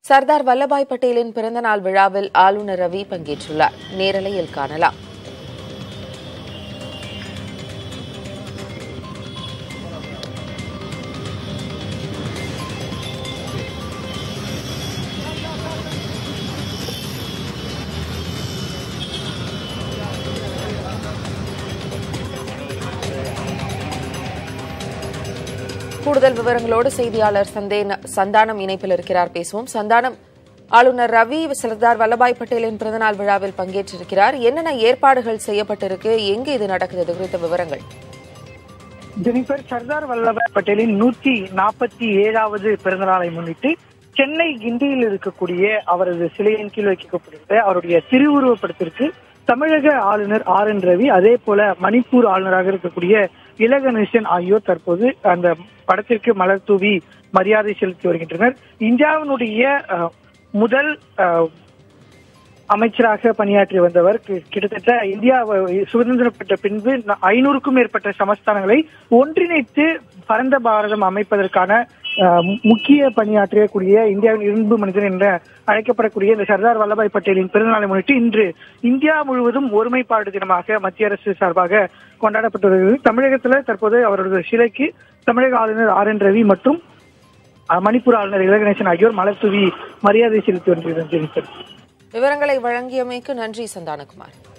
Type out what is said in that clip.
சர்தார் வல்லபாய் பட்டேலின் பிறந்தநாள் விழாவில் ஆளுநர் ரவி பங்கேற்றுள்ளார் நேரலையில் காணலாம் கூடுதல் விவரங்களோடு செய்தியாளர் சந்தேன- சந்தானம் இணைப்பில் இருக்கிறார் பேசுவோம் சந்தானம் ஆளுநர் ரவி சர்தார் வல்லபாய் பட்டேலின் பிறந்தநாள் விழாவில் பங்கேற்றிருக்கிறார் என்னென்ன ஏற்பாடுகள் செய்யப்பட்டிருக்கு எங்கு இது நடக்குது இது குறித்த விவரங்கள் ஜெனிஃபர் சர்தார் வல்லபாய் பட்டேலின் நூத்தி நாற்பத்தி ஏழாவது பிறந்த நாளை முன்னிட்டு சென்னை கிண்டியில் இருக்கக்கூடிய அவரது சிலையின் கீழ் வைக்கப்பட்டிருந்த அவருடைய திருவுருவப்படத்திற்கு தமிழக ஆளுநர் ஆர் என் ரவி அதே போல மணிப்பூர் ஆளுநராக இருக்கக்கூடிய இலகணேசன் ஆகியோர் தற்போது அந்த படத்திற்கு மலர் தூவி மரியாதை செலுத்தி வருகின்றனர் இந்தியாவினுடைய அஹ், முதல் அஹ், அமைச்சராக பணியாற்றி வந்தவர் கி- கிட்டத்தட்ட இந்தியா வ- சுதந்திரம் பெற்ற பின்பு ந- ஐநூறுக்கும் மேற்பட்ட சமஸ்தானங்களை ஒன்றிணைத்து பரந்த பாரதம் அமைப்பதற்கான அஹ், மு- முக்கிய பணியாற்றக்கூடிய இந்தியாவின் இரும்பு மனிதன் என்ற அழைக்கப்படக்கூடிய இந்த சர்தார் வல்லபாய் பட்டேலின் பிறந்தநாளை முன்னிட்டு இன்று இந்தியா முழுவதும் ஒருமைப்பாடு தினமாக மத்திய அரசு சார்பாக கொண்டாடப்பட்டு வருகிறது தமிழகத்துல தற்போது அவரது சிலைக்கு தமிழக ஆளுநர் ஆர் என் ரவி மற்றும் அஹ், மணிப்பூர் ஆளுநர் இலகணேசன் ஆகியோர் மலர் தூவி மரியாதை செலுத்தி வருகிறார் ஜெனிஃபர் விவரங்களை வழங்கியமைக்கு நன்றி சந்தானகுமார்